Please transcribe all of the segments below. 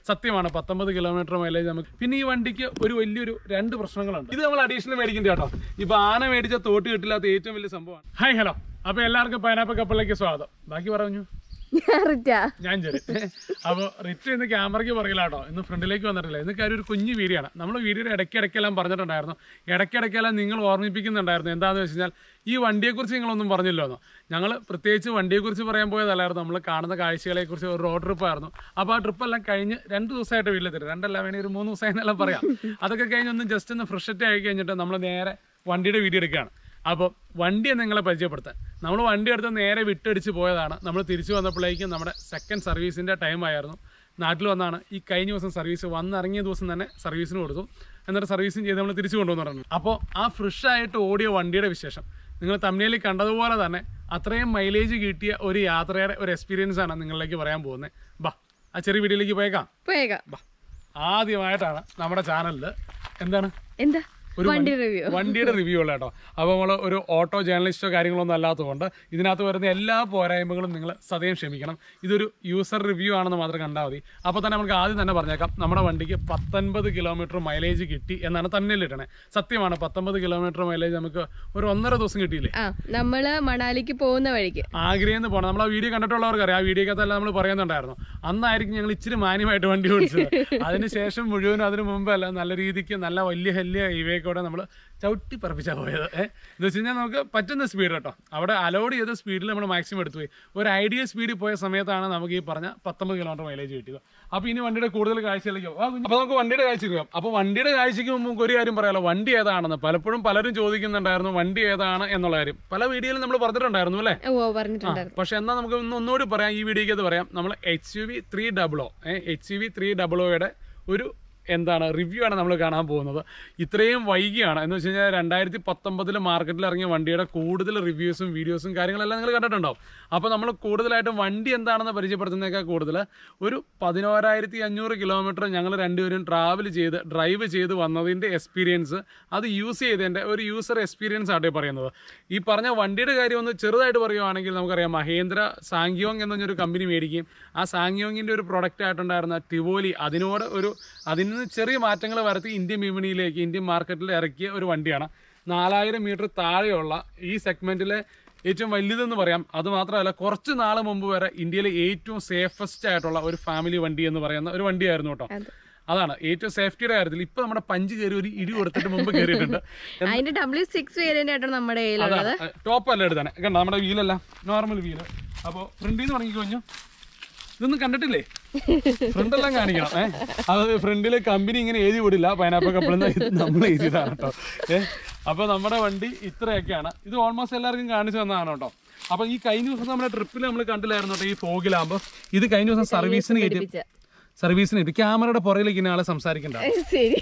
സത്യമാണ് പത്തൊമ്പത് kilometre mileage നമുക്ക് പിന്നെ ഈ വണ്ടിക്ക് ഒരു വലിയൊരു രണ്ട് പ്രശ്നങ്ങളുണ്ട് ഇത് നമ്മൾ അഡീഷണൽ മേടിക്കേണ്ട കേട്ടോ ഇപ്പൊ ആന മേടിച്ച തോട്ട് കിട്ടില്ലാത്ത ഏറ്റവും വലിയ സംഭവമാണ് ഹായ് ഹലോ അപ്പൊ എല്ലാവർക്കും പൈനാപ്പിൾ കപ്പലിലേക്ക് സ്വാഗതം ബാക്കി പറഞ്ഞു റിറ്റാ ഞാൻ ചെറി അപ്പോൾ റിറ്റ് ഇന്ന് ക്യാമറയ്ക്ക് പറയില്ല കേട്ടോ ഇന്ന് ഫ്രണ്ടിലേക്ക് വന്നിട്ടില്ല ഇന്ന് കാര്യം ഒരു കുഞ്ഞു വീഡിയോ ആണ് നമ്മൾ വീഡിയോയുടെ ഇടയ്ക്കിടയ്ക്കെല്ലാം പറഞ്ഞിട്ടുണ്ടായിരുന്നു ഇടയ്ക്കിടയ്ക്കെല്ലാം നിങ്ങൾ ഓർമ്മിപ്പിക്കുന്നുണ്ടായിരുന്നു എന്താണെന്ന് വെച്ച് കഴിഞ്ഞാൽ ഈ വണ്ടിയെക്കുറിച്ച് നിങ്ങളൊന്നും പറഞ്ഞില്ലോന്നോ ഞങ്ങൾ പ്രത്യേകിച്ച് വണ്ടിയെക്കുറിച്ച് പറയാൻ പോയതല്ലായിരുന്നു നമ്മൾ കാണുന്ന കാഴ്ചകളെക്കുറിച്ച് ഒരു റോഡ് ട്രിപ്പായിരുന്നു അപ്പോൾ ആ ട്രിപ്പെല്ലാം കഴിഞ്ഞ് രണ്ട് ദിവസമായിട്ട് വീട്ടിലെത്തി രണ്ടല്ല വേണമെങ്കിൽ ഒരു മൂന്ന് ദിവസമായി എന്നെല്ലാം പറയാം അതൊക്കെ കഴിഞ്ഞ് ഒന്ന് ജസ്റ്റ് ഒന്ന് ഫ്രഷറ്റ് ആയി കഴിഞ്ഞിട്ട് നമ്മൾ നേരെ വണ്ടിയുടെ വീഡിയോ എടുക്കുകയാണ് അപ്പോൾ വണ്ടിയെ നിങ്ങളെ പരിചയപ്പെടുത്താൻ നമ്മൾ വണ്ടി എടുത്ത് നേരെ വിട്ടടിച്ച് പോയതാണ് നമ്മൾ തിരിച്ചു വന്നപ്പോഴേക്കും നമ്മുടെ സെക്കൻഡ് സർവീസിൻ്റെ ടൈം ആയിരുന്നു നാട്ടിൽ വന്നാണ് ഈ കഴിഞ്ഞ ദിവസം സർവീസ് വന്നിറങ്ങിയ ദിവസം തന്നെ സർവീസിന് കൊടുത്തു എന്നിട്ട് സർവീസും ചെയ്ത് നമ്മൾ തിരിച്ചു കൊണ്ടുവന്നു പറഞ്ഞു അപ്പോൾ ആ ഫ്രഷ് ആയിട്ട് ഓടിയ വണ്ടിയുടെ വിശേഷം നിങ്ങൾ തമിഴിൽ കണ്ടതുപോലെ തന്നെ അത്രയും മൈലേജ് കിട്ടിയ ഒരു യാത്രയുടെ ഒരു എക്സ്പീരിയൻസ് ആണ് നിങ്ങളിലേക്ക് പറയാൻ പോകുന്നത് ബാ ആ ചെറിയ വീഡിയോയിലേക്ക് പോയേക്കാം പോയേക്കാം ബാ ആദ്യമായിട്ടാണ് നമ്മുടെ ചാനലിൽ എന്താണ് എന്താ ഒരു വണ്ടി റിവ്യൂ വണ്ടിയുടെ റിവ്യൂ ഉള്ള കേട്ടോ അപ്പോൾ നമ്മൾ ഒരു ഓട്ടോ ജേർണലിസ്റ്റോ കാര്യങ്ങളൊന്നും അല്ലാത്തതുകൊണ്ട് ഇതിനകത്ത് വരുന്ന എല്ലാ പോരായ്മകളും നിങ്ങൾ സദയം ക്ഷമിക്കണം ഇതൊരു യൂസർ റിവ്യൂ ആണെന്ന് മാത്രം കണ്ടാൽ മതി അപ്പോൾ തന്നെ നമുക്ക് ആദ്യം തന്നെ പറഞ്ഞേക്കാം നമ്മുടെ വണ്ടിക്ക് പത്തൊൻപത് കിലോമീറ്റർ മൈലേജ് കിട്ടി എന്നാണ് തന്നെ ഇട്ടണേ സത്യമാണ് പത്തൊമ്പത് കിലോമീറ്റർ മൈലേജ് നമുക്ക് ഒരു ഒന്നര ദിവസം കിട്ടിയില്ലേ ആ നമ്മള് മണാലിക്ക് പോകുന്ന വഴിക്ക് ആഗ്രഹം എന്ന് പോകണം നമ്മൾ ആ വീഡിയോ കണ്ടിട്ടുള്ളവർക്ക് അറിയാം ആ വീഡിയോക്കകത്തെല്ലാം നമ്മൾ പറയുന്നുണ്ടായിരുന്നു അന്നായിരിക്കും ഞങ്ങൾ ഇച്ചിരി മാന്യമായിട്ട് വണ്ടി ഓടിച്ചത് അതിനുശേഷം മുഴുവനും അതിന് മുമ്പല്ല നല്ല രീതിക്ക് നല്ല വലിയ വലിയ ഹൈവേ കൂടെ നമ്മൾ ചവിട്ടി പറപ്പിച്ചാൽ പോയത് ഏഹ് എന്ന് വെച്ച് കഴിഞ്ഞാൽ നമുക്ക് പറ്റുന്ന സ്പീഡ് കേട്ടോ അവിടെ അലോഡ് ചെയ്ത സ്പീഡിൽ നമ്മൾ മാക്സിമം എടുത്തു പോയി ഒരു ഐഡിയൽ സ്പീഡിൽ പോയ സമയത്താണ് നമുക്ക് ഈ പറഞ്ഞ പത്തൊമ്പത് കിലോമീറ്റർ മൈലേജ് കിട്ടിയത് അപ്പോൾ ഇനി വണ്ടിയുടെ കൂടുതൽ കാഴ്ചയിലേക്ക് പോകും അപ്പോൾ നമുക്ക് വണ്ടിയുടെ കാഴ്ചയ്ക്ക് പോകാം അപ്പോൾ വണ്ടിയുടെ കാഴ്ചയ്ക്ക് മുമ്പ് നമുക്ക് ഒരു കാര്യം പറയാമല്ലോ വണ്ടി ഏതാണെന്ന് പലപ്പോഴും പലരും ചോദിക്കുന്നുണ്ടായിരുന്നു വണ്ടി ഏതാണ് എന്നുള്ള കാര്യം പല വീഡിയോയിലും നമ്മൾ പറഞ്ഞിട്ടുണ്ടായിരുന്നു അല്ലേ ഓ പറഞ്ഞിട്ടുണ്ടായിരുന്നു പക്ഷെ എന്നാൽ നമുക്ക് ഒന്ന് ഒന്നുകൂടി പറയാം ഈ വീഡിയോയ്ക്ക് അത് പറയാം നമ്മൾ H U V three double O H U V three double ഒയുടെ ഒരു എന്താണ് റിവ്യൂ ആണ് നമ്മൾ കാണാൻ പോകുന്നത് ഇത്രയും വൈകിയാണ് എന്ന് വെച്ച് കഴിഞ്ഞാൽ രണ്ടായിരത്തി പത്തൊമ്പതിൽ മാർക്കറ്റിൽ ഇറങ്ങിയ വണ്ടിയുടെ കൂടുതൽ റിവ്യൂസും വീഡിയോസും കാര്യങ്ങളെല്ലാം നിങ്ങൾ കണ്ടിട്ടുണ്ടാവും അപ്പോൾ നമ്മൾ കൂടുതലായിട്ടും വണ്ടി എന്താണെന്ന് പരിചയപ്പെടുത്തുന്നതിനേക്കാൾ കൂടുതൽ ഒരു പതിനോരായിരത്തി അഞ്ഞൂറ് കിലോമീറ്റർ ഞങ്ങൾ രണ്ടുപേരും ട്രാവൽ ചെയ്ത് ഡ്രൈവ് ചെയ്ത് വന്നതിൻ്റെ എക്സ്പീരിയൻസ് അത് യൂസ് ചെയ്തതിൻ്റെ ഒരു യൂസർ എക്സ്പീരിയൻസ് ആട്ടെ പറയുന്നത് ഈ പറഞ്ഞ വണ്ടിയുടെ കാര്യം ഒന്ന് ചെറുതായിട്ട് പറയുവാണെങ്കിൽ നമുക്കറിയാം മഹേന്ദ്ര സാങ്യോങ് എന്ന് പറഞ്ഞൊരു കമ്പനി മേടിക്കുകയും ആ സാങ്യോങ്ങിൻ്റെ ഒരു പ്രൊഡക്റ്റ് ആയിട്ടുണ്ടായിരുന്ന ടിവോലി അതിനോട് ഒരു അതിൽ നിന്ന് ചെറിയ മാറ്റങ്ങൾ വരുത്തി ഇന്ത്യൻ വിപണിയിലേക്ക് ഇന്ത്യൻ മാർക്കറ്റിൽ ഇറക്കിയ ഒരു വണ്ടിയാണ് നാലായിരം മീറ്റർ താഴെയുള്ള ഈ സെഗ്മെൻറ്റിലെ ഏറ്റവും വലുതെന്ന് പറയാം അത് മാത്രമല്ല കുറച്ച് നാൾ മുമ്പ് വരെ ഇന്ത്യയിലെ ഏറ്റവും സേഫസ്റ്റ് ആയിട്ടുള്ള ഒരു ഫാമിലി വണ്ടി എന്ന് പറയുന്ന ഒരു വണ്ടിയായിരുന്നു കേട്ടോ അതെ. അതാണ് ഏറ്റവും സേഫ്റ്റിയുടെ കാര്യത്തിൽ ഇപ്പൊ നമ്മുടെ പഞ്ച് കയറി ഒരു ഇടി കൊടുത്തിട്ട് മുമ്പ് കയറിയിട്ടുണ്ട് അതിന്റെ ഡബ്ല്യു സിക്സ് വേരിയന്റ് ആയിട്ടാണ് നമ്മുടെ കയ്യിലുള്ളത് ടോപ്പ് അല്ല എടുത്താണ് കണ്ടോ നമ്മുടെ വീലല്ല നോർമൽ വീല് അപ്പോൾ ഫ്രണ്ടിൽ നിന്ന് തുടങ്ങി കഴിഞ്ഞു ഇതൊന്നും കണ്ടിട്ടില്ലേ ഫ്രണ്ടെല്ലാം കാണിക്കണം ഏഹ് അത് ഫ്രണ്ടിൽ കമ്പനി ഇങ്ങനെ എഴുതി വിടില്ല പൈനാപ്പിൾ കപ്പിൾ നമ്മൾ എഴുതിയതാണ് കേട്ടോ ഏഹ് അപ്പോൾ നമ്മുടെ വണ്ടി ഇത്രയൊക്കെയാണ് ഇത് ഓൾമോസ്റ്റ് എല്ലാവർക്കും കാണിച്ചു തന്നതാണ് കേട്ടോ അപ്പോൾ ഈ കഴിഞ്ഞ ദിവസം നമ്മുടെ ട്രിപ്പിൽ നമ്മൾ കണ്ടില്ലായിരുന്നു കേട്ടോ ഈ ഫോഗിലാകുമ്പോൾ ഇത് കഴിഞ്ഞ ദിവസം സർവീസിന് കയറ്റി പിടിപ്പിച്ച. സർവീസിന് ഇത് ക്യാമറയുടെ പുറകിലേക്ക് ഇന്ന ആളെ സംസാരിക്കണ്ട ശരി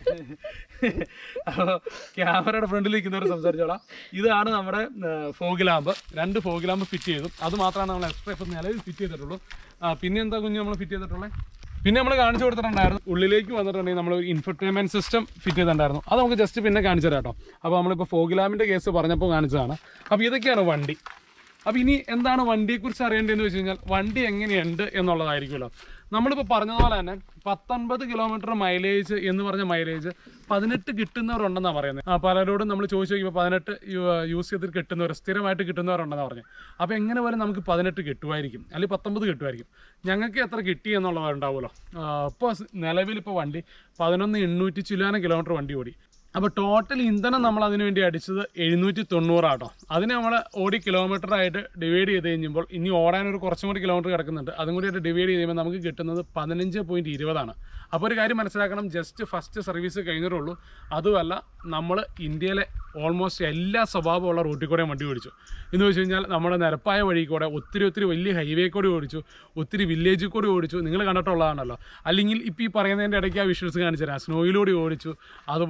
അപ്പോൾ ക്യാമറയുടെ ഫ്രണ്ടിൽ നിൽക്കുന്നവർ സംസാരിച്ചോളാം ഇതാണ് നമ്മുടെ ഫോഗ് ലാമ്പ് രണ്ട് ഫോഗ് ലാമ്പ് ഫിറ്റ് ചെയ്തു അത് മാത്രമാണ് നമ്മൾ എക്സ്ട്രാ ഇപ്പം നിലവിൽ ഫിറ്റ് ചെയ്തിട്ടുള്ളൂ ആ, പിന്നെ എന്താ കുഞ്ഞ് നമ്മൾ ഫിറ്റ് ചെയ്തിട്ടുള്ളത് പിന്നെ നമ്മൾ കാണിച്ചു കൊടുത്തിട്ടുണ്ടായിരുന്നു ഉള്ളിലേക്ക് വന്നിട്ടുണ്ടെങ്കിൽ നമ്മൾ ഒരു ഇൻഫർടൈൻമെന്റ് സിസ്റ്റം ഫിറ്റ് ചെയ്തിട്ടുണ്ടായിരുന്നു അത് നമുക്ക് ജസ്റ്റ് പിന്നെ കാണിച്ചു തരാം കേട്ടോ അപ്പോൾ നമ്മളിപ്പോൾ ഫോഗ് ലാമ്പിൻ്റെ കേസ് പറഞ്ഞപ്പോൾ കാണിച്ചതാണ് അപ്പോൾ ഇതൊക്കെയാണ് വണ്ടി അപ്പോൾ ഇനി എന്താണ് വണ്ടിയെക്കുറിച്ച് അറിയേണ്ടതെന്ന് വെച്ച് കഴിഞ്ഞാൽ വണ്ടി എങ്ങനെയുണ്ട് എന്നുള്ളതായിരിക്കുമല്ലോ നമ്മളിപ്പോൾ പറഞ്ഞതുപോലെ തന്നെ പത്തൊൻപത് കിലോമീറ്റർ മൈലേജ് എന്ന് പറഞ്ഞ മൈലേജ് പതിനെട്ട് കിട്ടുന്നവരുണ്ടെന്നാണ് പറയുന്നത് ആ പലരോടും നമ്മൾ ചോദിച്ചു നോക്കിയപ്പോൾ പതിനെട്ട് യൂസ് ചെയ്തിട്ട് കിട്ടുന്നവർ സ്ഥിരമായിട്ട് കിട്ടുന്നവരുണ്ടെന്നാണ് പറഞ്ഞത് അപ്പോൾ എങ്ങനെ വരെ നമുക്ക് പതിനെട്ട് കിട്ടുമായിരിക്കും അല്ലെങ്കിൽ പത്തൊമ്പത് കിട്ടുമായിരിക്കും ഞങ്ങൾക്ക് എത്ര കിട്ടി എന്നുള്ളത് ഉണ്ടാവുമല്ലോ ഇപ്പോൾ നിലവിൽ ഇപ്പോൾ വണ്ടി പതിനൊന്ന് എണ്ണൂറ്റി ചില്ലാന കിലോമീറ്റർ വണ്ടി ഓടി അപ്പോൾ ടോട്ടൽ ഇന്ധനം നമ്മൾ അതിന് വേണ്ടി അടിച്ചത് എഴുന്നൂറ്റി തൊണ്ണൂറാട്ടോ അതിന് നമ്മൾ ഓടി കിലോമീറ്റർ ആയിട്ട് ഡിവൈഡ് ചെയ്ത് കഴിഞ്ഞപ്പോൾ ഇനി ഓടാൻ ഒരു കുറച്ചും കൂടി കിലോമീറ്റർ കിടക്കുന്നുണ്ട് അതും കൂടി ആയിട്ട് ഡിവൈഡ് ചെയ്യുമ്പോൾ നമുക്ക് കിട്ടുന്നത് പതിനഞ്ച് പോയിൻറ്റ് ഇരുപതാണ് അപ്പോൾ ഒരു കാര്യം മനസ്സിലാക്കണം ജസ്റ്റ് ഫസ്റ്റ് സർവീസ് കഴിഞ്ഞിട്ടേ ഉള്ളൂ അതുമല്ല നമ്മൾ ഇന്ത്യയിലെ ഓൾമോസ്റ്റ് എല്ലാ സ്വഭാവമുള്ള റൂട്ടിൽ കൂടെ വണ്ടി ഓടിച്ചു എന്ന് വെച്ച് കഴിഞ്ഞാൽ നമ്മുടെ നിരപ്പായ വഴി കൂടെ ഒത്തിരി ഒത്തിരി വലിയ ഹൈവേ കൂടെ ഓടിച്ചു ഒത്തിരി വില്ലേജിൽ കൂടെ ഓടിച്ചു നിങ്ങൾ കണ്ടിട്ടുള്ളതാണല്ലോ അല്ലെങ്കിൽ ഇപ്പോൾ ഈ പറയുന്നതിൻ്റെ ഇടയ്ക്ക് ആ വിഷ്വൽസ് കാണിച്ചു തരാം സ്നോയിലൂടെ ഓടിച്ചു അതുപോലെ നമ്മൾ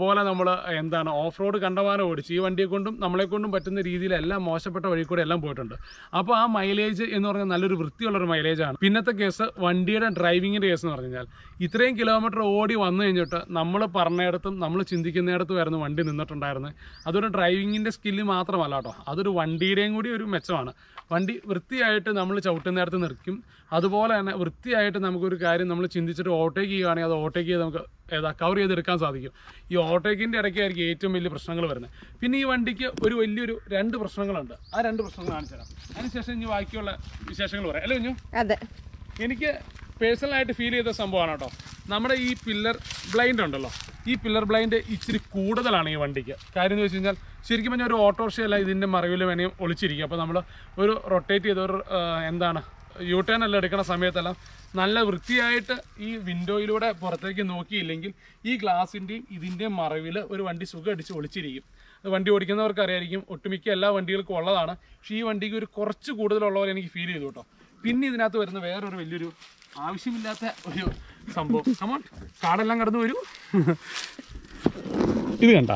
എന്താണ് ഓഫ് റോഡ് കണ്ടമാനം ഓടിച്ച് ഈ വണ്ടിയെ കൊണ്ടും നമ്മളെ കൊണ്ടും പറ്റുന്ന രീതിയിൽ എല്ലാം മോശപ്പെട്ട വഴി കൂടെ എല്ലാം പോയിട്ടുണ്ട് അപ്പോൾ ആ മൈലേജ് എന്ന് പറഞ്ഞാൽ നല്ലൊരു വൃത്തിയുള്ളൊരു മൈലേജാണ് പിന്നത്തെ കേസ് വണ്ടിയുടെ ഡ്രൈവിങ്ങിൻ്റെ കേസ് എന്ന് പറഞ്ഞു കഴിഞ്ഞാൽ ഇത്രയും കിലോമീറ്റർ ഓടി വന്നു കഴിഞ്ഞിട്ട് നമ്മൾ പറഞ്ഞിടത്തും നമ്മൾ ചിന്തിക്കുന്നിടത്തും ആയിരുന്നു വണ്ടി നിന്നിട്ടുണ്ടായിരുന്നത് അതൊരു ഡ്രൈവിങ്ങിൻ്റെ സ്കില്ല് മാത്രമല്ല കേട്ടോ അതൊരു വണ്ടിയുടെയും കൂടി ഒരു മെച്ചമാണ് വണ്ടി വൃത്തിയായിട്ട് നമ്മൾ ചവിട്ടുന്നിടത്ത് നിൽക്കും അതുപോലെ തന്നെ വൃത്തിയായിട്ട് നമുക്കൊരു കാര്യം നമ്മൾ ചിന്തിച്ചിട്ട് ഓവർടേക്ക് ചെയ്യുകയാണെങ്കിൽ അത് ഓവർടേക്ക് ചെയ്ത് നമുക്ക് ഏതാ കവർ ചെയ്തെടുക്കാൻ സാധിക്കും ഈ ഓവർടേക്കിൻ്റെ ഇടയ്ക്കായിരിക്കും ഏറ്റവും വലിയ പ്രശ്നങ്ങൾ വരുന്നത് പിന്നെ ഈ വണ്ടിക്ക് ഒരു വലിയൊരു രണ്ട് പ്രശ്നങ്ങളുണ്ട് ആ രണ്ട് പ്രശ്നങ്ങൾ കാണിച്ചു തരാം അതിനുശേഷം ഇനി ബാക്കിയുള്ള വിശേഷങ്ങൾ പറയാം അല്ലേ കുഞ്ഞു അതെ എനിക്ക് പേഴ്സണലായിട്ട് ഫീൽ ചെയ്ത സംഭവമാണ് കേട്ടോ നമ്മുടെ ഈ പില്ലർ ബ്ലൈൻഡ് ഉണ്ടല്ലോ ഈ പില്ലർ ബ്ലൈൻഡ് ഇച്ചിരി കൂടുതലാണ് ഈ വണ്ടിക്ക് കാര്യം എന്ന് വെച്ച് കഴിഞ്ഞാൽ ശരിക്കും പറഞ്ഞാൽ ഒരു ഓട്ടോറിക്ഷയല്ല ഇതിൻ്റെ മറവിൽ വേണേൽ ഒളിച്ചിരിക്കും അപ്പോൾ നമ്മൾ ഒരു റൊട്ടേറ്റ് ചെയ്ത ഒരു ആ, എന്താണ് യു ടേൺ എല്ലാം എടുക്കുന്ന സമയത്തെല്ലാം നല്ല വൃത്തിയായിട്ട് ഈ വിൻഡോയിലൂടെ പുറത്തേക്ക് നോക്കിയില്ലെങ്കിൽ ഈ ഗ്ലാസിൻ്റെയും ഇതിൻ്റെയും മറവിൽ ഒരു വണ്ടി സുഖം അടിച്ച് ഒളിച്ചിരിക്കും അത് വണ്ടി ഓടിക്കുന്നവർക്ക് അറിയായിരിക്കും ഒട്ടുമിക്ക എല്ലാ വണ്ടികൾക്കും ഉള്ളതാണ് പക്ഷേ ഈ വണ്ടിക്ക് ഒരു കുറച്ച് കൂടുതലുള്ളവരെ എനിക്ക് ഫീൽ ചെയ്തു കേട്ടോ പിന്നെ ഇതിനകത്ത് വരുന്ന വേറൊരു വലിയൊരു ആവശ്യമില്ലാത്ത ഒരു സംഭവം കമോൺ കാടെല്ലാം കടന്നു വരൂ ഇത് കണ്ട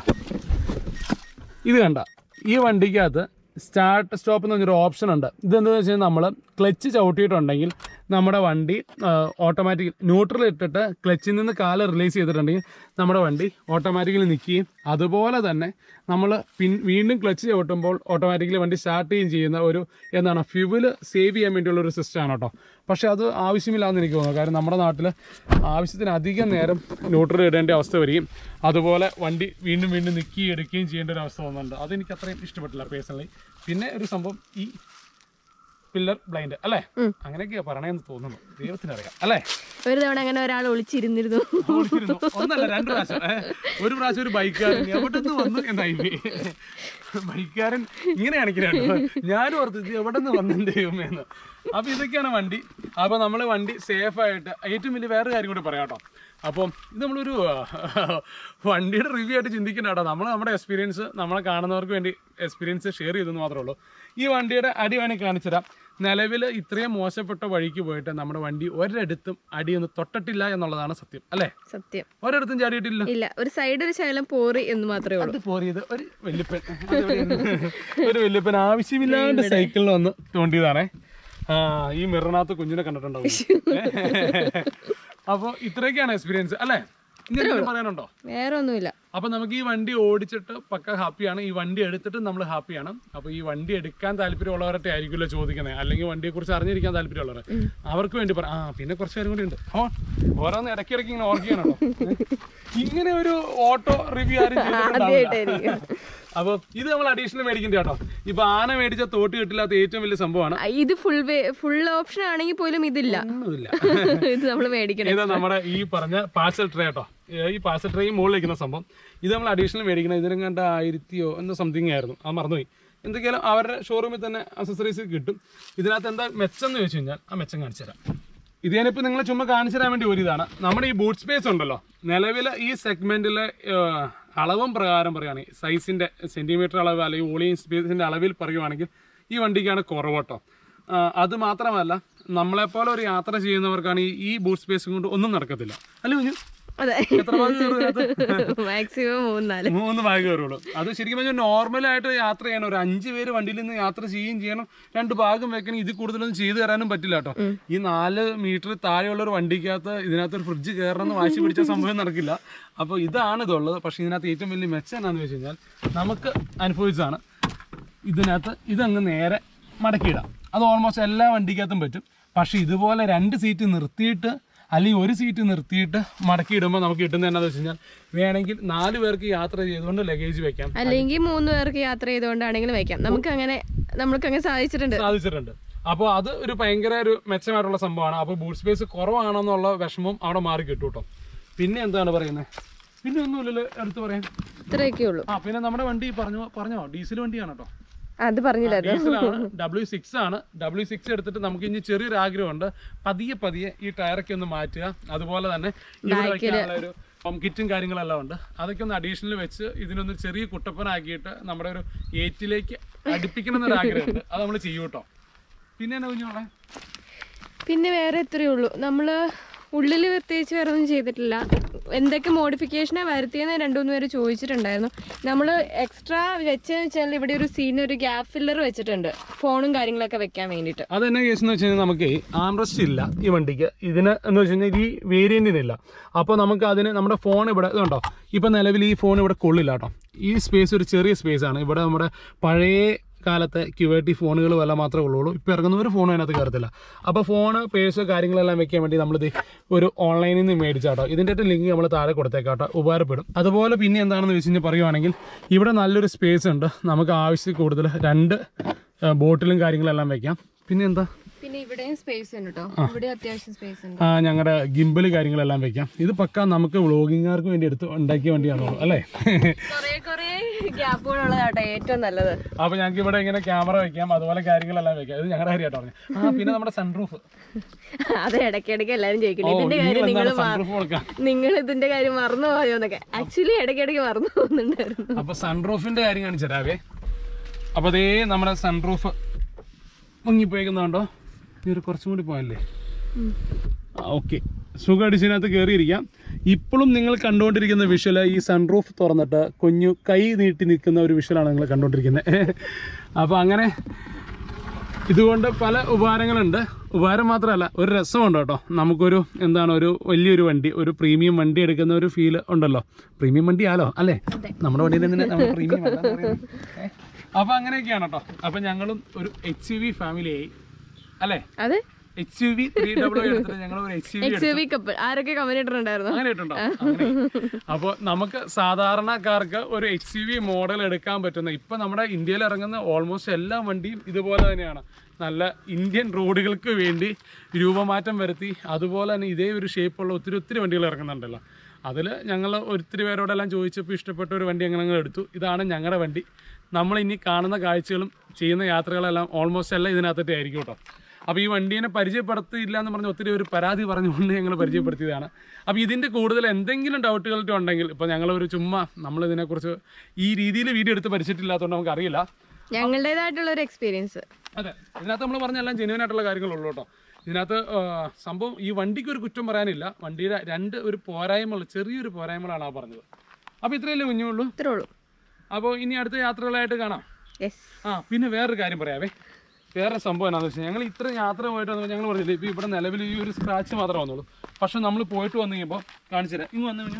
ഇത് കണ്ട ഈ വണ്ടിക്കകത്ത് സ്റ്റാർട്ട് സ്റ്റോപ്പ് എന്ന് പറഞ്ഞൊരു ഓപ്ഷൻ ഉണ്ട് ഇതെന്താണെന്ന് വെച്ച് കഴിഞ്ഞാൽ നമ്മൾ ക്ലച്ച് ചവിട്ടിയിട്ടുണ്ടെങ്കിൽ നമ്മുടെ വണ്ടി ഓട്ടോമാറ്റിക് ന്യൂട്രൽ ഇട്ടിട്ട് ക്ലച്ചിൽ നിന്ന് കാല് റിലീസ് ചെയ്തിട്ടുണ്ടെങ്കിൽ നമ്മുടെ വണ്ടി ഓട്ടോമാറ്റിക്കലി നിൽക്കുകയും അതുപോലെ തന്നെ നമ്മൾ പിൻ വീണ്ടും ക്ലച്ച് ചവിട്ടുമ്പോൾ ഓട്ടോമാറ്റിക്കലി വണ്ടി സ്റ്റാർട്ട് ചെയ്യുകയും ചെയ്യുന്ന ഒരു എന്താണ് ഫ്യൂവൽ സേവ് ചെയ്യാൻ വേണ്ടിയുള്ള ഒരു സിസ്റ്റമാണ് കേട്ടോ പക്ഷേ അത് ആവശ്യമില്ലാന്ന് എനിക്ക് തോന്നുന്നു കാരണം നമ്മുടെ നാട്ടിൽ ആവശ്യത്തിന് അധികം നേരം ന്യൂട്രൽ ഇടേണ്ട അവസ്ഥ വരികയും അതുപോലെ വണ്ടി വീണ്ടും വീണ്ടും നിൽക്കുകയും എടുക്കുകയും ചെയ്യേണ്ട ഒരു അവസ്ഥ തോന്നുന്നുണ്ട് അതെനിക്ക് അത്രയും ഇഷ്ടപ്പെട്ടില്ല പേഴ്സണലി പിന്നെ ഒരു സംഭവം ഈ പില്ലർ ബ്ലൈൻഡ് അല്ലേ ഉം. അങ്ങനെയൊക്കെയാ പറയണേന്ന് തോന്നുന്നു ദൈവത്തിനറിയാം അല്ലേ ഒരു തവണ അങ്ങനെ ഒരാൾ ഒളിച്ചിരുന്നിരുന്നു ഓടിച്ചിരുന്നു. ഒന്നല്ല രണ്ട് പ്രാവശ്യം ഏ. ഒരു പ്രാവശ്യം ഒരു ബൈക്കാരൻ എവിടെ നിന്ന് വന്നു എന്നായി പോയി. ബൈക്കാരൻ ഇങ്ങനെയാണ് കേട്ടോ ഞാനും ഓർത്ത് ഇത് എവിടെ നിന്ന് വന്നു ദൈവമേന്ന് അപ്പൊ ഇതൊക്കെയാണ് വണ്ടി അപ്പൊ നമ്മൾ വണ്ടി സേഫ് ആയിട്ട് ഏറ്റവും വലിയ വേറെ കാര്യം കൂടി പറയാം കേട്ടോ അപ്പം ഇത് നമ്മളൊരു ആ, വണ്ടിയുടെ റിവ്യൂ ആയിട്ട് ചിന്തിക്കണ്ട കേട്ടോ നമ്മൾ നമ്മുടെ എക്സ്പീരിയൻസ് നമ്മളെ കാണുന്നവർക്ക് വേണ്ടി എക്സ്പീരിയൻസ് ഷെയർ ചെയ്തെന്ന് മാത്രമേ ഉള്ളൂ ഈ വണ്ടിയുടെ അടി വേണമെങ്കിൽ കാണിച്ചു തരാം നിലവിൽ ഇത്രയും മോശപ്പെട്ട വഴിക്ക് പോയിട്ട് നമ്മുടെ വണ്ടി ഒരിടത്തും അടിയൊന്നും തൊട്ടിട്ടില്ല എന്നുള്ളതാണ് സത്യം അല്ലേ സത്യം ഒരിടത്തും ചാടിയിട്ടില്ല ഇല്ല ഒരു സൈഡ് ഒരു ശകലം പോറി എന്ന് മാത്രമേ ഉള്ളൂ അത് പോറിയത് ഒരു വല്യപ്പൻ അതെവിടെയാണ്? ഒരു വല്യപ്പൻ ആവശ്യമില്ലാണ്ട് സൈക്കിളിൽ വന്ന് തോണ്ടിയതാണേ ആ ഈ മിററിനകത്ത് കുഞ്ഞിനെ കണ്ടിട്ടുണ്ടാവും അപ്പോൾ ഇത്രയൊക്കെയാണ് എക്സ്പീരിയൻസ് അല്ലേ ഇനി എന്തെങ്കിലും പറയാനുണ്ടോ വേറെ ഒന്നുമില്ല അപ്പൊ നമുക്ക് ഈ വണ്ടി ഓടിച്ചിട്ട് പക്ക ഹാപ്പിയാണ് ഈ വണ്ടി എടുത്തിട്ട് നമ്മൾ ഹാപ്പിയാണ് അപ്പൊ ഈ വണ്ടി എടുക്കാൻ താല്പര്യമുള്ളവരൊക്കെ ആയിരിക്കുമല്ലോ ചോദിക്കുന്നത് അല്ലെങ്കിൽ വണ്ടിയെ കുറിച്ച് അറിഞ്ഞിരിക്കാൻ താല്പര്യമുള്ളവർ അവർക്ക് വേണ്ടി പറ ആ പിന്നെ കുറച്ച് പേരും കൂടി ഉണ്ട് ഓ ഓരോന്ന് ഇടയ്ക്കിടയ്ക്ക് ഇങ്ങനെ ഓർക്കുകയാണ് കേട്ടോ ഇങ്ങനെ ഒരു ഓട്ടോ റിവ്യൂ ആരും ചെയ്തിട്ടുണ്ടാവില്ല ആദ്യമായിട്ടായിരിക്കും അപ്പൊ ഇത് നമ്മൾ അഡീഷണൽ മേടിക്കേണ്ട കേട്ടോ ഇപ്പൊ ആന മേടിച്ച തോട്ട് കിട്ടില്ലാത്ത ഏറ്റവും വലിയ സംഭവമാണ് ആ, ഇത് ഫുൾ ഫുൾ ഓപ്ഷൻ ആണെങ്കിൽ പോലും ഇതില്ല ഒന്നുമില്ല ഇത് നമ്മൾ മേടിക്കണം ഇത് നമ്മുടെ ഈ പറഞ്ഞ പാഴ്സൽ ട്രേ കേട്ടോ ഏ, ഈ പാഴ്സൽ ട്രേ മുകളിൽ വെക്കുന്ന സംഭവം ഇത് നമ്മൾ അഡീഷണൽ മേടിക്കണം ഇതിനും കണ്ട ആയിരത്തിയോ എന്തോ സംതിങ് ആയിരുന്നു അത് മറന്നുപോയി എന്തൊക്കെയാലും അവരുടെ ഷോറൂമിൽ തന്നെ അക്സസറീസ് കിട്ടും ഇതിനകത്ത് എന്താ മെച്ചം എന്ന് ചോദിച്ചു കഴിഞ്ഞാൽ ആ മെച്ചം കാണിച്ചു തരാം ഇത് ഞാനിപ്പോൾ നിങ്ങളെ ചുമ്മാ കാണിച്ചു തരാൻ വേണ്ടി ഒരു ഇതാണ് നമ്മുടെ ഈ ബൂട്ട് സ്പേസ് ഉണ്ടല്ലോ നിലവിൽ ഈ സെഗ്മെന്റിലെ അളവും പ്രകാരം പറയുകയാണെങ്കിൽ സൈസിന്റെ സെന്റിമീറ്റർ അളവ് അല്ലെങ്കിൽ വോളിയം സ്പേസിന്റെ അളവിൽ പറയുവാണെങ്കിൽ ഈ വണ്ടിക്കാണ് കുറവ് കേട്ടോ ആ, അത് മാത്രമല്ല നമ്മളെപ്പോലെ ഒരു യാത്ര ചെയ്യുന്നവർക്കാണ് ഈ- ഈ ബൂട്ട് സ്പേസ് കൊണ്ട് ഒന്നും നടക്കത്തില്ല അല്ലേ കുഞ്ഞു അതെ എത്ര ഭാഗം കയറും ഇതിനകത്ത്? മാക്സിമം മൂന്നാല് മൂന്ന് ഭാഗം കയറുള്ളൂ അത് ശരിക്കും പറഞ്ഞാൽ നോർമലായിട്ട് യാത്ര ചെയ്യണം ഒരു അഞ്ച് പേര് വണ്ടിയിൽ നിന്ന് യാത്ര ചെയ്യുകയും ചെയ്യണം രണ്ട് ഭാഗം വെക്കണം ഇതിൽ കൂടുതലൊന്നും ചെയ്തു തരാനും പറ്റില്ല കേട്ടോ ഈ നാല് മീറ്റർ താഴെയുള്ള ഒരു വണ്ടിക്കകത്ത് ഇതിനകത്ത് ഒരു ഫ്രിഡ്ജ് കയറണമെന്ന് വാശി പിടിച്ച സംഭവം നടക്കില്ല അപ്പോൾ ഇതാണ് ഇതുള്ളത് പക്ഷേ ഇതിനകത്ത് ഏറ്റവും വലിയ മെച്ചം എന്നാന്ന് വെച്ച് കഴിഞ്ഞാൽ നമുക്ക് അനുഭവിച്ചതാണ് ഇതിനകത്ത് ഇതങ്ങ് നേരെ മടക്കിയിടാം അത് ഓൾമോസ്റ്റ് എല്ലാ വണ്ടിക്കകത്തും പറ്റും പക്ഷേ ഇതുപോലെ രണ്ട് സീറ്റ് നിർത്തിയിട്ട് അല്ലെങ്കിൽ ഒരു സീറ്റ് നിർത്തിയിട്ട് മടക്കിയിടുമ്പോൾ നമുക്ക് കിട്ടുന്നത് എന്നാന്ന് വെച്ച് കഴിഞ്ഞാൽ വേണമെങ്കിൽ നാല് പേർക്ക് യാത്ര ചെയ്തുകൊണ്ട് ലഗേജ് വെക്കാം അല്ലെങ്കിൽ മൂന്ന് പേർക്ക് യാത്ര ചെയ്തുകൊണ്ടാണെങ്കിലും വെക്കാം നമുക്ക് അങ്ങനെ നമ്മൾക്ക് അങ്ങനെ സാധിച്ചിട്ടുണ്ട് സാധിച്ചിട്ടുണ്ട് അപ്പോൾ അത് ഒരു ഭയങ്കര ഒരു മെച്ചമായിട്ടുള്ള സംഭവമാണ് അപ്പോൾ ബൂട്ട് സ്പേസ് കുറവാണെന്നുള്ള വിഷമം അവിടെ മാറി കിട്ടും കേട്ടോ പിന്നെ എന്താണ് പറയുന്നത് പിന്നെ ഒന്നുമില്ലല്ലോ എടുത്ത് പറയാൻ ഇത്രയൊക്കെ ഉള്ളൂ ആ പിന്നെ നമ്മുടെ വണ്ടി പറഞ്ഞു പറഞ്ഞോ ഡീസൽ വണ്ടിയാണ് കേട്ടോ അത് പറഞ്ഞില്ലായിരുന്നു ഡീസലാണ് ഡബ്ല്യു സിക്സ് ആണ് ഡബ്ല്യു സിക്സ് എടുത്തിട്ട് നമുക്ക് ഇനി ചെറിയൊരു ആഗ്രഹമുണ്ട് പതിയെ പതിയെ ഈ ടയറൊക്കെ ഒന്ന് മാറ്റുക അതുപോലെ തന്നെ ഇവിടെ വെക്കാനുള്ള ഒരു ഹോം കിറ്റും കാര്യങ്ങളെല്ലാം ഉണ്ട് അതൊക്കെ ഒന്ന് അഡീഷണൽ വെച്ച് ഇതിനൊന്ന് ചെറിയ കുട്ടപ്പനാക്കിയിട്ട് നമ്മുടെ ഒരു ഏറ്റിലേക്ക് അടുപ്പിക്കണം എന്നൊരു ആഗ്രഹമുണ്ട് അത് നമ്മൾ ചെയ്യും കേട്ടോ പിന്നെ എന്നാ കുഞ്ഞോളെ പിന്നെ വേറെ എത്രയേ ഉള്ളൂ നമ്മള് ഉള്ളിൽ പ്രത്യേകിച്ച് വേറെ ഒന്നും ചെയ്തിട്ടില്ല എന്തൊക്കെ മോഡിഫിക്കേഷനാ വരുത്തിയെന്ന് രണ്ടു മൂന്ന് പേര് ചോദിച്ചിട്ടുണ്ടായിരുന്നു നമ്മൾ എക്സ്ട്രാ വെച്ചെന്ന് വെച്ചാൽ ഇവിടെ ഒരു സീൻ ഒരു ഗ്യാപ്പ് ഫില്ലർ വെച്ചിട്ടുണ്ട് ഫോണും കാര്യങ്ങളൊക്കെ വെക്കാൻ വേണ്ടിയിട്ട് അത് എന്നാ കേസ് എന്ന് വെച്ച് കഴിഞ്ഞാൽ നമുക്ക് ആംറസ്റ്റ് ഇല്ല ഈ വണ്ടിക്ക് ഇതിന് എന്ന് വെച്ച് കഴിഞ്ഞാൽ ഈ വേരിയന്റിനില്ല അപ്പോൾ നമുക്ക് അതിന് നമ്മുടെ ഫോൺ ഇവിടെ ഇതുണ്ടോ ഇപ്പം നിലവിൽ ഈ ഫോൺ ഇവിടെ കൊള്ളില്ല കേട്ടോ ഈ സ്പേസ് ഒരു ചെറിയ സ്പേസ് ആണ് ഇവിടെ നമ്മുടെ പഴയ കാലത്തെ ക്യുവേറ്റി ഫോണുകൾ വല്ല മാത്രമേ ഉള്ളൂ ഇപ്പോൾ ഇറങ്ങുന്ന ഒരു ഫോണും അതിനകത്ത് കയറത്തില്ല അപ്പോൾ ഫോണ് പേഴ്സ് കാര്യങ്ങളെല്ലാം വെക്കാൻ വേണ്ടി നമ്മളിത് ഒരു ഓൺലൈനിൽ നിന്ന് മേടിച്ചാട്ടോ ഇതിൻ്റെ ലിങ്ക് നമ്മൾ താഴെ കൊടുത്തേക്കാട്ടോ ഉപകാരപ്പെടും അതുപോലെ പിന്നെ എന്താണെന്ന് വെച്ച് കഴിഞ്ഞാൽ പറയുവാണെങ്കിൽ ഇവിടെ നല്ലൊരു സ്പേസ് ഉണ്ട് നമുക്ക് ആവശ്യത്തിൽ കൂടുതൽ രണ്ട് ആ, ബോട്ടിലും കാര്യങ്ങളെല്ലാം വെക്കാം പിന്നെ എന്താ പിന്നെ ഇവിടെയും സ്പേസ് ഉണ്ട് കേട്ടോ ഇവിടെ അത്യാവശ്യം സ്പേസ് ഉണ്ട് ആ ഞങ്ങളുടെ ഗിംബിൾ കാര്യങ്ങളെല്ലാം വെക്കാം ഇത് പക്ക നമുക്ക് വ്ളോഗിങ്ങുകാർക്ക് വേണ്ടി എടുത്ത് ഉണ്ടാക്കിയ വണ്ടിയാണല്ലോ അല്ലേ കുറേ കുറേ ഗ്യാപ്പുകളുള്ളതാട്ടോ ഏറ്റവും നല്ലത് അപ്പൊ ഞങ്ങൾക്ക് ഇവിടെ ഇങ്ങനെ ക്യാമറ വെക്കാം അതുപോലെ കാര്യങ്ങളെല്ലാം വെക്കാം ഇത് ഞങ്ങളുടെ കാര്യമായിട്ട് പറഞ്ഞു ആ പിന്നെ നമ്മുടെ സൺറൂഫ് അത് ഇടയ്ക്കിടയ്ക്ക് എല്ലാരും ചോദിക്കില്ല ഇതിന്റെ കാര്യം നിങ്ങൾ സൺറൂഫ് കൊടുക്കാം നിങ്ങൾ ഇതിന്റെ കാര്യം മറന്നു പോയോന്നൊക്കെ ആക്ച്വലി ഇടയ്ക്കിടയ്ക്ക് മറന്നു പോകുന്നുണ്ടായിരുന്നു അപ്പൊ സൺറൂഫിന്റെ കാര്യം കാണിച്ചു തരാവേ അപ്പൊ അതേ നമ്മുടെ സൺറൂഫ് മുങ്ങിപ്പോയിക്കുന്നുണ്ടോ ഈ ഒരു കുറച്ചും കൂടി പോയല്ലേ ഓക്കെ സുഖമായിട്ട് ഇതിനകത്ത് കയറിയിരിക്കാം ഇപ്പോഴും നിങ്ങൾ കണ്ടുകൊണ്ടിരിക്കുന്ന വിഷ്വൽ ഈ സൺറൂഫ് തുറന്നിട്ട് കുഞ്ഞു കൈ നീട്ടി നിൽക്കുന്ന ഒരു വിഷ്വലാണ് നിങ്ങൾ കണ്ടുകൊണ്ടിരിക്കുന്നത് അപ്പോൾ അങ്ങനെ ഇതുകൊണ്ട് പല ഉപകാരങ്ങളുണ്ട് ഉപകാരം മാത്രമല്ല ഒരു രസമുണ്ട് കേട്ടോ നമുക്കൊരു എന്താണ് ഒരു വലിയൊരു വണ്ടി ഒരു പ്രീമിയം വണ്ടി എടുക്കുന്ന ഒരു ഫീൽ ഉണ്ടല്ലോ പ്രീമിയം വണ്ടി ആലോ അല്ലേ നമ്മുടെ വണ്ടിയിൽ തന്നെ നമ്മൾ പ്രീമിയം അപ്പൊ അങ്ങനെയൊക്കെയാണ് കേട്ടോ അപ്പൊ ഞങ്ങളും ഒരു എച്ച് യു വി ഫാമിലിയായി അല്ലേ അതെ H U V three double എടുത്തിട്ട് ഞങ്ങൾ ഒരു H U V X V couple ആരൊക്കെ കമന്റ് ഇട്ടിട്ടുണ്ടായിരുന്നു അങ്ങനെ ഇട്ടുണ്ടോ അപ്പോൾ നമുക്ക് സാധാരണക്കാർക്ക് ഒരു എച്ച് യു വി മോഡൽ എടുക്കാൻ പറ്റുന്ന ഇപ്പം നമ്മുടെ ഇന്ത്യയിൽ ഇറങ്ങുന്ന ഓൾമോസ്റ്റ് എല്ലാ വണ്ടിയും ഇതുപോലെ തന്നെയാണ് നല്ല ഇന്ത്യൻ റോഡുകൾക്ക് വേണ്ടി രൂപമാറ്റം വരുത്തി അതുപോലെ തന്നെ ഇതേ ഒരു ഷേപ്പുള്ള ഒത്തിരി ഒത്തിരി വണ്ടികൾ ഇറങ്ങുന്നുണ്ടല്ലോ അതിൽ ഞങ്ങൾ ഒത്തിരി പേരോടെല്ലാം ചോദിച്ചപ്പോൾ ഇഷ്ടപ്പെട്ട ഒരു വണ്ടി അങ്ങനെ ഞങ്ങൾ എടുത്തു ഇതാണ് ഞങ്ങളുടെ വണ്ടി നമ്മൾ ഇനി കാണുന്ന കാഴ്ചകളും ചെയ്യുന്ന യാത്രകളെല്ലാം ഓൾമോസ്റ്റ് എല്ലാം ഇതിനകത്തിട്ട് ആയിരിക്കും കേട്ടോ അപ്പോൾ ഈ വണ്ടീനെ പരിചയപ്പെടുത്തിയില്ല എന്ന് പറഞ്ഞ് ഒത്തിരി ഒരു പരാതി പറഞ്ഞുകൊണ്ട് ഞങ്ങൾ പരിചയപ്പെടുത്തിയതാണ് അപ്പോൾ ഇതിൻ്റെ കൂടുതൽ എന്തെങ്കിലും ഡൗട്ടുകളൊക്കെ ഉണ്ടെങ്കിൽ ഇപ്പോൾ ഞങ്ങളൊരു ചുമ്മാ നമ്മളിതിനെക്കുറിച്ച് ഈ രീതിയിൽ വീഡിയോ എടുത്ത് പരിചയത്തില്ലാത്തതുകൊണ്ട് നമുക്ക് അറിയില്ല ഞങ്ങളുടേതായിട്ടുള്ള ഒരു എക്സ്പീരിയൻസ് അതെ ഇതിനകത്ത് നമ്മൾ പറഞ്ഞ എല്ലാം ജെന്യൂൻ ആയിട്ടുള്ള കാര്യങ്ങളുള്ളൂ കേട്ടോ ഇതിനകത്ത് ആ, സംഭവം ഈ വണ്ടിക്ക് ഒരു കുറ്റം പറയാനില്ല വണ്ടിയുടെ രണ്ട് ഒരു പോരായ്മകൾ ചെറിയൊരു പോരായ്മകളാണ് ആ പറഞ്ഞത് അപ്പോൾ ഇത്രയല്ലേ കുഞ്ഞുള്ളൂ ഇത്രേ ഉള്ളൂ അപ്പോൾ ഇനി അടുത്ത യാത്രകളായിട്ട് കാണാം യെസ് ആ പിന്നെ വേറൊരു കാര്യം പറയാവേ വേറെ സംഭവം എന്താണെന്ന് വെച്ചാൽ ഞങ്ങൾ ഇത്ര യാത്ര പോയിട്ട് വന്നപ്പോൾ ഞങ്ങൾ പറഞ്ഞില്ലേ ഇപ്പോൾ ഇവിടെ നിലവിൽ ഈ ഒരു സ്ക്രാച്ച് മാത്രമേ വന്നുള്ളൂ പക്ഷെ നമ്മൾ പോയിട്ട് വന്നു കഴിയുമ്പോൾ കാണിച്ചു തരാം ഇങ്ങ് വന്നു കഴിഞ്ഞാൽ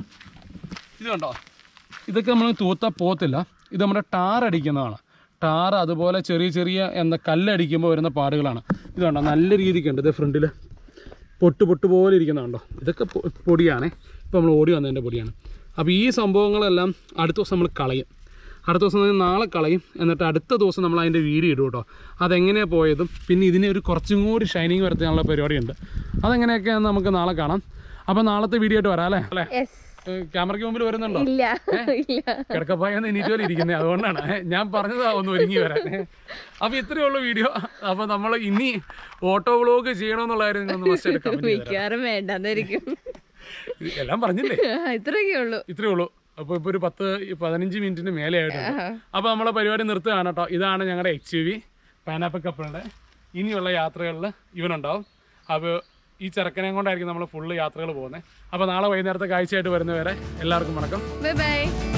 ഇത് കണ്ടോ ഇതൊക്കെ നമ്മൾ തൂത്താൽ പോകത്തില്ല ഇത് നമ്മുടെ ടാർ അടിക്കുന്നതാണ് ടാർ അതുപോലെ ചെറിയ ചെറിയ എന്താ കല്ലടിക്കുമ്പോൾ വരുന്ന പാടുകളാണ് ഇത് കണ്ടോ നല്ല രീതിക്കുണ്ട് ഇത് ഫ്രണ്ടിൽ പൊട്ട് പൊട്ട് പോലെ ഇരിക്കുന്നുണ്ടോ ഇതൊക്കെ പൊ- പൊടിയാണേ ഇപ്പോൾ നമ്മൾ ഓടി വന്നതിൻ്റെ പൊടിയാണ് അപ്പോൾ ഈ സംഭവങ്ങളെല്ലാം അടുത്ത ദിവസം നമ്മൾ കളയും അടുത്ത ദിവസം തന്നെ നാളെ കളയും എന്നിട്ട് അടുത്ത ദിവസം നമ്മൾ അതിൻ്റെ വീഡിയോ ഇടും കേട്ടോ അതെങ്ങനെയാണ് പോയതും പിന്നെ ഇതിനെ ഒരു കുറച്ചും കൂടി ഷൈനിങ് വരുത്താനുള്ള പരിപാടിയുണ്ട് അതെങ്ങനെയൊക്കെയാണെന്ന് നമുക്ക് നാളെ കാണാം അപ്പോൾ നാളത്തെ വീഡിയോ ആയിട്ട് വരാം അല്ലേ അല്ലേ യെസ് ക്യാമറയ്ക്ക് മുമ്പിൽ വരുന്നുണ്ടോ ഇല്ല ഇല്ല കിടക്കപ്പായെന്ന് എണീറ്റോലെ ഇരിക്കുന്നത് അതുകൊണ്ടാണ് ഞാൻ പറഞ്ഞതാ ഒന്ന് ഒരുങ്ങി വരാൻ അപ്പോൾ ഇത്രയേ ഉള്ളൂ വീഡിയോ അപ്പോൾ നമ്മൾ ഇനി ഓട്ടോ വ്ളോഗ് ചെയ്യണമെന്നുള്ള കാര്യം ഒന്ന് മസ്റ്റ് എടുക്കാം മിക്കവാറും വേണ്ടെന്നായിരിക്കും എല്ലാം പറഞ്ഞില്ലേ ഇത്രയൊക്കെ ഉള്ളൂ ഇത്രയേ ഉള്ളൂ അപ്പോൾ ഇപ്പോൾ ഒരു പത്ത് പതിനഞ്ച് മിനിറ്റിന് മേലെ ആയിട്ടുണ്ട് അപ്പോൾ നമ്മളെ പരിപാടി നിർത്തുകയാണ് കേട്ടോ ഇതാണ് ഞങ്ങളുടെ എച്ച് യു വി പാനാപ്പ കപ്പിളുടെ ഇനിയുള്ള യാത്രകളിൽ ഇവനുണ്ടാവും അപ്പോൾ ഈ ചെറുക്കനെയും കൊണ്ടായിരിക്കും നമ്മൾ ഫുള്ള് യാത്രകൾ പോകുന്നത് അപ്പോൾ നാളെ വൈകുന്നേരത്തെ കാഴ്ചയായിട്ട് വരുന്നവരെ എല്ലാവർക്കും വണക്കം ബൈ ബൈ